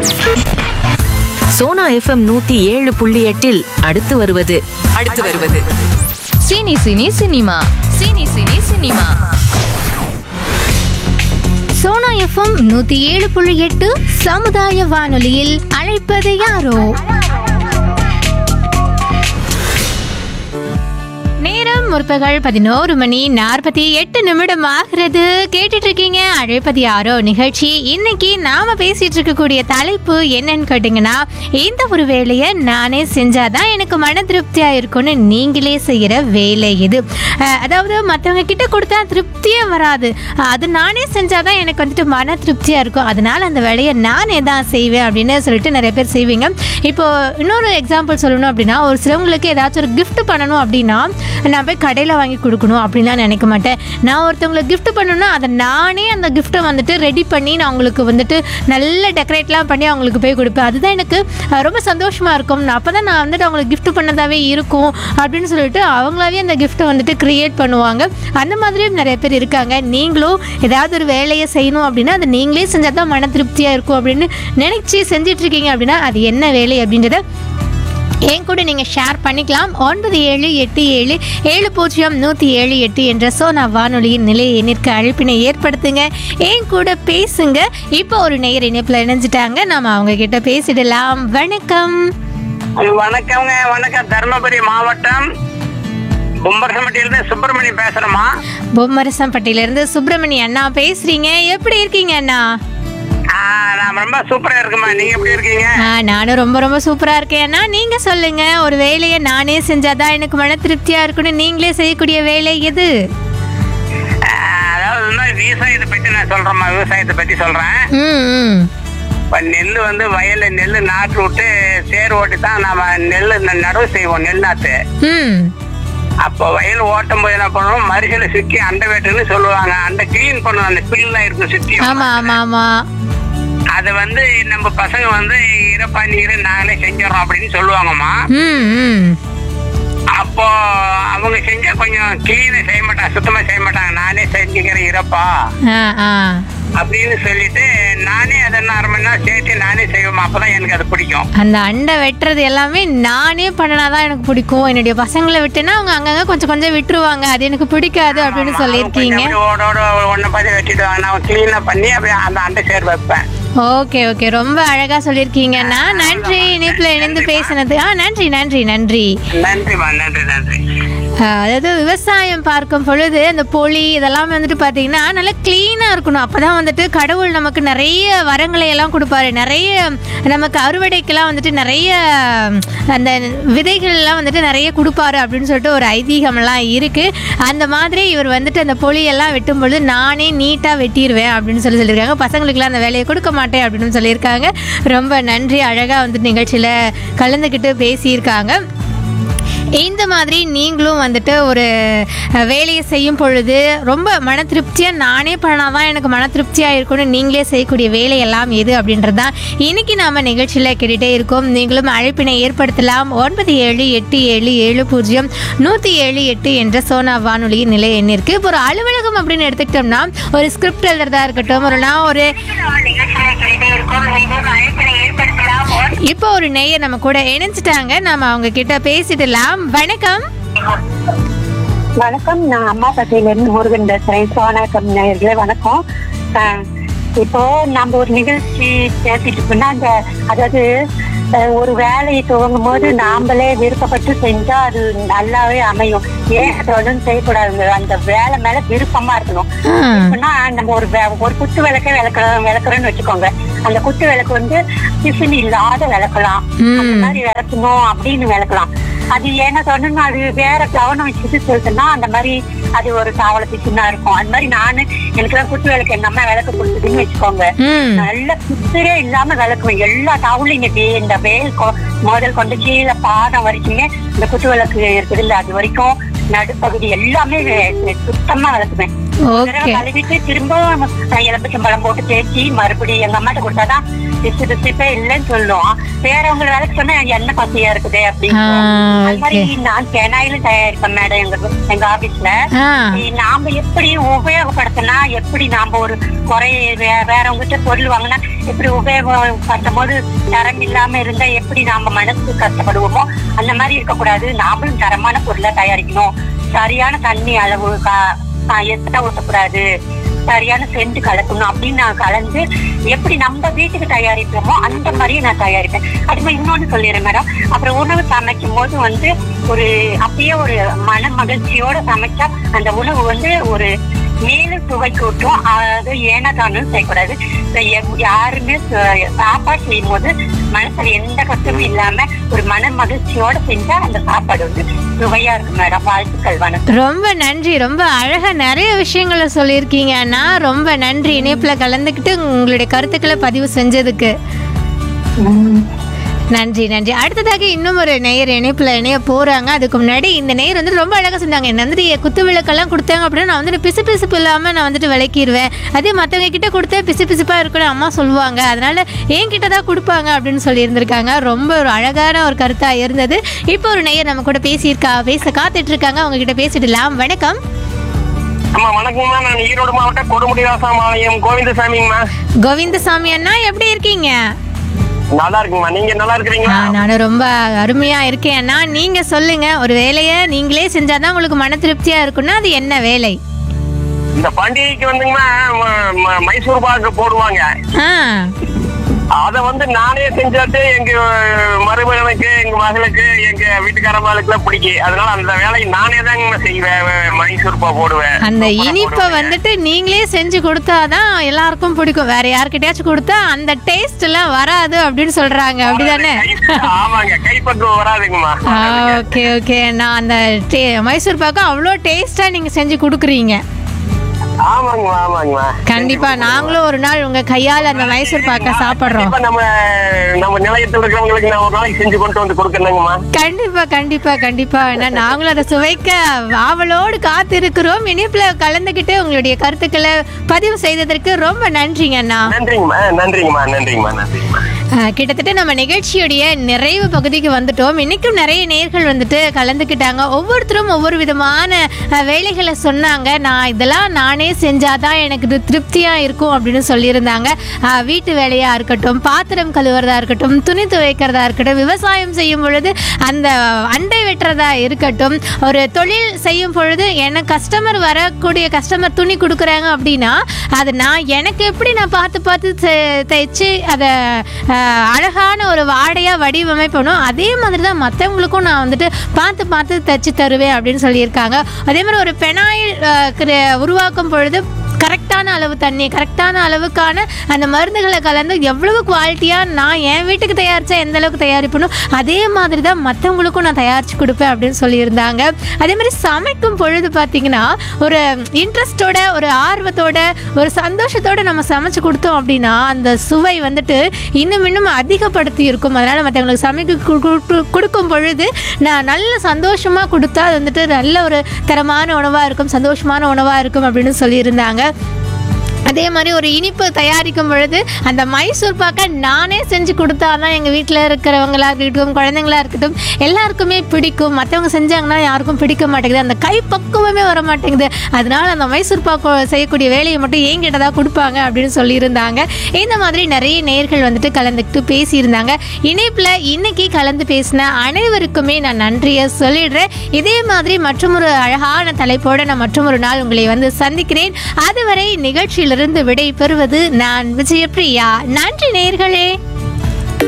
Sona FM நூத்தி ஏழு புள்ளி எட்டில் அடுத்து வருவது அடுத்து வருவது cine cine cinema cine cine cinema Sona FM நூத்தி ஏழு புள்ளி எட்டு சமுதாய வானொலியில் அழைப்பது யாரோ நேரம் முற்பகல் பதினோரு மணி நாற்பத்தி எட்டு நிமிடம் ஆகிறது கேட்டுட்டு இருக்கீங்க அழைப்பது யாரோ நிகழ்ச்சி இன்னைக்கு நாம பேசிட்டு இருக்கக்கூடிய தலைப்பு என்னன்னு கேட்டீங்கன்னா இந்த ஒரு வேலையை நானே செஞ்சாதான் எனக்கு மன திருப்தியா இருக்கும்னு நீங்களே செய்யற வேலை இது அஹ், அதாவது மற்றவங்க கிட்ட கொடுத்தா திருப்தியே வராது அது நானே செஞ்சாதான் எனக்கு வந்துட்டு மன திருப்தியா இருக்கும் அதனால அந்த வேலையை நானே தான் செய்வேன் அப்படின்னு சொல்லிட்டு நிறைய பேர் செய்வீங்க இப்போ இன்னொரு எக்ஸாம்பிள் சொல்லணும் அப்படின்னா ஒரு சிலவங்களுக்கு ஏதாச்சும் ஒரு gift பண்ணணும் அப்படின்னா நான் போய் கடையில் வாங்கி கொடுக்கணும் அப்படின்லாம் நினைக்க மாட்டேன் நான் ஒருத்தவங்களுக்கு gift பண்ணணும்னா அதை நானே அந்த கிஃப்ட்டை வந்துட்டு ரெடி பண்ணி நான் அவங்களுக்கு வந்துட்டு நல்ல டெக்கரேட்லாம் பண்ணி அவங்களுக்கு போய் கொடுப்பேன் அதுதான் எனக்கு அஹ், ரொம்ப சந்தோஷமாக இருக்கும் அப்போ தான் நான் வந்துட்டு அவங்களுக்கு gift பண்ணதாவே இருக்கும் அப்படின்னு சொல்லிட்டு அவங்களாவே அந்த கிஃப்ட்டை வந்துட்டு க்ரியேட் பண்ணுவாங்க அந்த மாதிரியும் நிறைய பேர் இருக்காங்க நீங்களும் ஏதாவது ஒரு வேலையை செய்யணும் அப்படின்னா அதை நீங்களே செஞ்சால் தான் மன திருப்தியாக இருக்கும் அப்படின்னு நினச்சி செஞ்சிட்டு இருக்கீங்க அப்படின்னா அது என்ன வேலை அப்படின்றத என் கூட நீங்கள் ஷேர் பண்ணிக்கலாம் ஒன்பது ஏழு எட்டு ஏழு ஏழு பூஜ்ஜியம் நூற்றி ஏழு எட்டு என்ற சோனா வானொலியின் நிலைய எண்ணிற்கு அழைப்பினை ஏற்படுத்துங்க என் கூட பேசுங்க இப்போ ஒரு நேயர் இணைப்பில் இணைஞ்சிட்டாங்க நம்ம அவங்க கிட்ட பேசிடலாம் வணக்கம் வணக்கங்க வணக்கம் தருமபுரி மாவட்டம் கும்பரசம்பட்டியிலிருந்து சுப்பிரமணியம் பேசுறேம்மா பொம்மரசம்பட்டியிலேருந்து சுப்பிரமணிய அண்ணா பேசுறீங்க எப்படி இருக்கீங்க அண்ணா ஆ, நான் ரொம்ப சூப்பரா இருக்குமா நீங்க எப்படி இருக்கீங்க ஆ நானும் ரொம்ப ரொம்ப சூப்பராக இருக்கேன் அண்ணா நீங்கள் சொல்லுங்க ஒரு வேலையை நானே செஞ்சாதான் எனக்கு மன திருப்தியாக இருக்குன்னு நீங்களே செய்யக்கூடிய வேலை எது ஆ, அதாவது வந்து விவசாயத்தை பத்தி நான் சொல்றேம்மா விவசாயத்தை பத்தி சொல்றேன் ம் ம் இப்ப நெல் வந்து வயல்ல நெல் நாற்று விட்டு சேர் ஓட்டி தான் நாம நெல் ந- நடவு செய்வோம் நெல் நாத்து ம் அப்போ வயல் ஓட்டும் போது என்ன பண்ணுவோம் மரிசல சுத்தி அண்டை வெட்டுன்னு சொல்லுவாங்க அந்த கிளீன் பண்ணுவோம் அந்த பில்லாம் இருக்கும் சுத்தி ஆமாம் ஆமாம் ஆமாம் அதை வந்து நம்ம பசங்க வந்து இறப்பா நீர் நாங்களே செஞ்சிடறோம் அப்படின்னு சொல்லுவாங்கம்மா ம் ம் அப்போ அவங்க செஞ்சா கொஞ்சம் கிளீனா செய்ய மாட்டாங்க சுத்தமா செய்ய மாட்டாங்க நானே செஞ்சுக்கிறேன் இறப்பா ஆ ஆ அப்படின்னு சொல்லிட்டு நானே அதை என்ன அரை மணி நேரம் சேர்த்து நானே செய்வோம் அப்பதான் எனக்கு அது பிடிக்கும் அந்த அண்டை வெட்டுறது எல்லாமே நானே பண்ணினாதான் எனக்கு பிடிக்கும் என்னுடைய பசங்களை விட்டுனா அவங்க அங்கங்க கொஞ்சம் கொஞ்சம் விட்டுருவாங்க அது எனக்கு பிடிக்காது அப்படின்னு சொல்லியிருக்கீங்க கொஞ்சம் அப்படியே ஓட ஓட ஒன்ன பாதி வெட்டிட்டு வாங்க நான் கிளீனா பண்ணி அப்படியே அந்த அண்டை சேர் வைப்பேன் ஓகே ஓகே ரொம்ப அழகா சொல்லியிருக்கீங்கண்ணா நன்றி இணைப்புல இணைந்து பேசினது ஆ நன்றி நன்றி நன்றி நன்றிம்மா நன்றி நன்றி ஆஹ் அதாவது விவசாயம் பார்க்கும் பொழுது அந்த பொலி இதெல்லாம் வந்துட்டு பார்த்தீங்கன்னா நல்லா க்ளீனாக இருக்கணும் அப்போ தான் வந்துட்டு கடவுள் நமக்கு நிறைய வரங்களை எல்லாம் கொடுப்பாரு நிறைய நமக்கு அறுவடைக்கெல்லாம் வந்துட்டு நிறைய அந்த விதைகள் எல்லாம் வந்துட்டு நிறைய கொடுப்பாரு அப்படின்னு சொல்லிட்டு ஒரு ஐதீகம்லாம் இருக்குது அந்த மாதிரி இவர் வந்துட்டு அந்த பொலியெல்லாம் வெட்டும் பொழுது நானே நீட்டாக வெட்டிடுவேன் அப்படின்னு சொல்லி சொல்லியிருக்காங்க பசங்களுக்குலாம் அந்த வேலையை கொடுக்க மாட்டேன் அப்படின்னு சொல்லியிருக்காங்க ரொம்ப நன்றி அழகாக வந்துட்டு நிகழ்ச்சியில் கலந்துக்கிட்டு பேசியிருக்காங்க இந்த மாதிரி நீங்களும் வந்துட்டு ஒரு அஹ், வேலையை செய்யும் பொழுது ரொம்ப மன திருப்தியாக நானே பண்ணாதான் எனக்கு மன திருப்தியாக இருக்கும்னு நீங்களே செய்யக்கூடிய வேலை எல்லாம் எது அப்படின்றது தான் இன்னைக்கு நாம் நிகழ்ச்சியில் கேட்டுகிட்டே இருக்கோம் நீங்களும் அழைப்பினை ஏற்படுத்தலாம் ஒன்பது ஏழு எட்டு ஏழு ஏழு பூஜ்ஜியம் நூற்றி ஏழு எட்டு என்ற சோனா வானொலியின் நிலை எண்ணிற்கு இப்போ ஒரு அலுவலகம் அப்படின்னு எடுத்துக்கிட்டோம்னா ஒரு ஸ்கிரிப்ட் எழுதுறதா இருக்கட்டும் ஒரு நான் ஒரு இப்போ ஒரு நேயர் நம்ம கூட இணைஞ்சிட்டாங்க நம்ம அவங்க கிட்ட பேசிடலாம் வணக்கம் வணக்கம் நான் அம்மா பட்டியில இருந்து முருகன் பேசுறேன் சோனாக்கம் நேயர்களே வணக்கம் ஆஹ் இப்போ நம்ம ஒரு நிகழ்ச்சி பேசிட்டு இருக்கோம்னா அந்த அதாவது ஆஹ் ஒரு வேலையை துவங்கும் போது நாமளே விருப்பப்பட்டு செஞ்சா அது நல்லாவே அமையும் ஏன் தொடர்ந்து செய்யக்கூடாதுங்க அந்த வேலை மேல விருப்பமா இருக்கணும் இப்பனா நம்ம ஒரு வே- ஒரு குத்து விளக்கே விளக்கலாம் விளக்குறோம்னு வச்சுக்கோங்க அந்த குத்து விளக்கு வந்து டிஃபின் இல்லாத விளக்கலாம் அந்த மாதிரி விளக்கணும் அப்படின்னு விளக்கலாம் அது ஏன்னா சொன்னா அது வேற கவனம் வச்சுட்டு சொல்லுதுன்னா அந்த மாதிரி அது ஒரு தாவள பிச்சுனா இருக்கும் அது மாதிரி நானு எனக்கு தான் குத்து விளக்கு எங்க அம்மா விளக்கு கொடுத்ததுன்னு வச்சுக்கோங்க ம் நல்ல குத்துரே இல்லாம விளக்குவேன் எல்லா தாவலும் இங்க வே- இந்த வேல் கொ- முதல் கொண்டு கீழே பாதம் வரைக்குமே இந்த குத்து விளக்கு இருக்குது இல்ல அது வரைக்கும் நடுப்பகுதி எல்லாமே வே- சுத்தமா விளக்குவேன் ஒரு தடவை ஓகே கழுவிட்டு திரும்ப எலும்புச்சம்பழம் போட்டு தேய்ச்சி மறுபடியும் எங்க அம்மாட்ட கொடுத்தாதான் பிசு பிசுப்பே இல்லைன்னு சொல்லுவோம் வேறவங்க வேலைக்கு சொன்னா எண்ணெய் பசையா இருக்குது அப்படின்னு ஆ, அது மாதிரி okay. நான் பெனாயிலும் தயாரிப்பேன் மேடம் எங்க எங்க ஆபீஸ்ல ஆ நாம எப்படி உபயோகப்படுத்தினா எப்படி நாம ஒரு குறை வே- வேறவங்ககிட்ட பொருள் வாங்கினா எப்படி உபயோகப்படுத்தும் போது தரம் இல்லாம இருந்தா எப்படி நாம மனசு கஷ்டப்படுவோமோ அந்த மாதிரி இருக்கக்கூடாது நாமளும் தரமான பொருளை தயாரிக்கணும் சரியான தண்ணி அளவு எத்தனை ஊற்றக்கூடாது சரியான சென்று கலக்கணும் அப்படின்னு நான் கலந்து எப்படி நம்ம வீட்டுக்கு தயாரிப்போமோ அந்த மாதிரியே நான் தயாரிப்பேன் அது மாதிரி இன்னொன்னு சொல்லிடுறேன் மேடம் அப்புறம் உணவு சமைக்கும் போது வந்து ஒரு அப்படியே ஒரு மன மகிழ்ச்சியோட சமைச்சா அந்த உணவு வந்து ஒரு மேலும் சுவை கூட்டும் அது ஏனா தானும் செய்யக்கூடாது இப்ப எ- யாருமே ச- சாப்பாடு செய்யும் போது மனசுல எந்த கஷ்டமும் இல்லாம ஒரு மன மகிழ்ச்சியோட செஞ்சா அந்த சாப்பாடு வந்து சுவையா இருக்கும் மேடம் வாழ்த்துக்கள் வணக்கம் ரொம்ப நன்றி ரொம்ப அழகா நிறைய விஷயங்களை சொல்லியிருக்கீங்க அண்ணா ரொம்ப நன்றி இணைப்புல கலந்துக்கிட்டு உங்களுடைய கருத்துக்களை பதிவு செஞ்சதுக்கு நன்றி நன்றி அடுத்ததாக இன்னும் ஒரு நேயர் இணைப்புல இணைய போறாங்க அதுக்கு முன்னாடி இந்த நேயர் வந்து ரொம்ப அழகா செஞ்சாங்க என்ன வந்துட்டு என் குத்து விளக்கெல்லாம் கொடுத்தாங்க அப்படின்னா நான் வந்துட்டு பிசு பிசுப்பு இல்லாம நான் வந்துட்டு விளக்கிடுவேன் அதே மற்றவங்க கிட்ட கொடுத்தா பிசு பிசுப்பா இருக்கணும் அம்மா சொல்லுவாங்க அதனால என்கிட்ட தான் கொடுப்பாங்க அப்படின்னு சொல்லி இருந்திருக்காங்க ரொம்ப ஒரு அழகான ஒரு கருத்தா இருந்தது இப்போ ஒரு நேயர் நம்ம கூட பேசியிருக்கா பேச காத்துட்டு இருக்காங்க அவங்க கிட்ட பேசிடலாம் வணக்கம் ஆமா வணக்கம்மா நான் ஈரோடு மாவட்டம் கொடுமுடி ராசாமாலயம் கோவிந்தசாமிங்கம்மா கோவிந்தசாமி அண்ணா எப்படி இருக்கீங்க நல்லா இருக்குங்கம்மா நீங்க நல்லா இருக்கிறீங்களா ஆ, நானும் ரொம்ப அருமையா இருக்கேன் அண்ணா நீங்க சொல்லுங்க ஒரு வேலையை நீங்களே செஞ்சாதான் உங்களுக்கு மன திருப்தியா இருக்கும்னா அது என்ன வேலை இந்த பண்டிகைக்கு வந்துங்கம்மா ம- ம- மைசூர் பாக்கு போடுவாங்க ஆ அத வந்து நானே செஞ்சாட்டு எங்க மருமகனுக்கு எங்க மகளுக்கு எங்க வீட்டுக்காரம்மாளுக்கு எல்லாம் பிடிக்கும் அதனால அந்த வேலையை நானே தாங்க செய்வேன் வே- மைசூர் பா போடுவேன் அந்த சூப்பரா இனிப்பை போடுவேங்க. வந்துட்டு நீங்களே செஞ்சு கொடுத்தாதான் எல்லாருக்கும் பிடிக்கும் வேற யார்கிட்டயாச்சும் கொடுத்தா அந்த டேஸ்ட் எல்லாம் வராது அப்படின்னு சொல்றாங்க அப்படிதானே கை- ஆமாங்க கைப்பக்குவம் வராதுங்கம்மா ஓகே ஓகே நான் அந்த டே- மைசூர் பாக்கம் அவ்வளோ டேஸ்டா நீங்க செஞ்சு கொடுக்குறீங்க ஆமாங்கம்மா ஆமாங்கம்மா கண்டிப்பா நாங்களும் ஒரு நாள் உங்க கையால அந்த மைசூர் பாக்க சாப்பிடுறோம் கண்டிப்பா நம்ம நம்ம நிலையத்தில் இருக்கிறவங்களுக்கு நான் ஒரு நாளைக்கு செஞ்சு கொண்டு வந்து கொடுக்கணுங்கம்மா கண்டிப்பா கண்டிப்பா கண்டிப்பா ஏன்னா நாங்களும் அதை சுவைக்க ஆவலோடு காத்திருக்கிறோம் இனிப்புல கலந்துக்கிட்டு உங்களுடைய கருத்துக்களை பதிவு செய்ததற்கு ரொம்ப நன்றிங்க அண்ணா நன்றிங்கம்மா நன்றிங்கம்மா நன்றிங்கம்மா நன்றிங்கம்மா ஆஹ் கிட்டத்தட்ட நம்ம நிகழ்ச்சியுடைய நிறைவு பகுதிக்கு வந்துட்டோம் இன்னைக்கும் நிறைய நேர்கள் வந்துட்டு கலந்துக்கிட்டாங்க ஒவ்வொருத்தரும் ஒவ்வொரு விதமான ஆஹ், வேலைகளை சொன்னாங்க நான் இதெல்லாம் நானே செஞ்சாதான் எனக்கு இது திருப்தியா இருக்கும் அப்படின்னு சொல்லியிருந்தாங்க ஆஹ், வீட்டு வேலையா இருக்கட்டும் பாத்திரம் கழுவுறதா இருக்கட்டும் துணி துவைக்கிறதா இருக்கட்டும் விவசாயம் செய்யும் பொழுது அந்த அண்டை வெட்டுறதா இருக்கட்டும் ஒரு தொழில் செய்யும் பொழுது எனக்கு கஸ்டமர் வரக்கூடிய கஸ்டமர் துணி கொடுக்குறாங்க அப்படின்னா அது நான் எனக்கு எப்படி நான் பார்த்து பார்த்து தெ- தைச்சு அதை ஆஹ், அழகான ஒரு வாடையாக வடிவமைப்பணும் அதே மாதிரி தான் மற்றவங்களுக்கும் நான் வந்துட்டு பார்த்து பார்த்து தைச்சு தருவேன் அப்படின்னு சொல்லியிருக்காங்க அதே மாதிரி ஒரு பெனாயில் ஆஹ், கிர- உருவாக்கும் பொழுது கரெக்டான அளவு தண்ணி கரெக்டான அளவுக்கான அந்த மருந்துகளை கலந்து எவ்வளவு குவாலிட்டியாக நான் என் வீட்டுக்கு தயாரித்தா எந்த அளவுக்கு தயாரிப்பணும் அதே மாதிரி தான் மற்றவங்களுக்கும் நான் தயாரித்து கொடுப்பேன் அப்படின்னு சொல்லியிருந்தாங்க அதே மாதிரி சமைக்கும் பொழுது பார்த்தீங்கன்னா ஒரு இன்ட்ரெஸ்டோட ஒரு ஆர்வத்தோட ஒரு சந்தோஷத்தோட நம்ம சமைச்சு கொடுத்தோம் அப்படின்னா அந்த சுவை வந்துட்டு இன்னும் இன்னும் அதிகப்படுத்தி இருக்கும் அதனால் மற்றவங்களுக்கு சமைக்க கு- கு- கொடுக்கும் பொழுது நான் நல்ல சந்தோஷமாக கொடுத்தா அது வந்துட்டு நல்ல ஒரு தரமான உணவாக இருக்கும் சந்தோஷமான உணவாக இருக்கும் அப்படின்னு சொல்லியிருந்தாங்க அதே மாதிரி ஒரு இனிப்பு தயாரிக்கும் பொழுது அந்த மைசூர் பாக்கை நானே செஞ்சு கொடுத்தாதான் எங்கள் வீட்டில் இருக்கிறவங்களா இருக்கட்டும் குழந்தைங்களா இருக்கட்டும் எல்லாருக்குமே பிடிக்கும் மற்றவங்க செஞ்சாங்கன்னா யாருக்கும் பிடிக்க மாட்டேங்குது அந்த கை பக்குவமே வர மாட்டேங்குது அதனால அந்த மைசூர் பாக்கு செய்யக்கூடிய வேலையை மட்டும் என்கிட்ட தான் கொடுப்பாங்க அப்படின்னு சொல்லியிருந்தாங்க இந்த மாதிரி நிறைய நேர்கள் வந்துட்டு கலந்துக்கிட்டு பேசியிருந்தாங்க இணைப்பில் இன்னைக்கு கலந்து பேசின அனைவருக்குமே நான் நன்றியை சொல்லிடுறேன் இதே மாதிரி மற்றொரு அழகான தலைப்போட நான் மற்றொரு நாள் உங்களை வந்து சந்திக்கிறேன் அதுவரை நிகழ்ச்சியிலிருந்து விடை பெறுவது நான் விஜயபிரியா நன்றி நேர்களே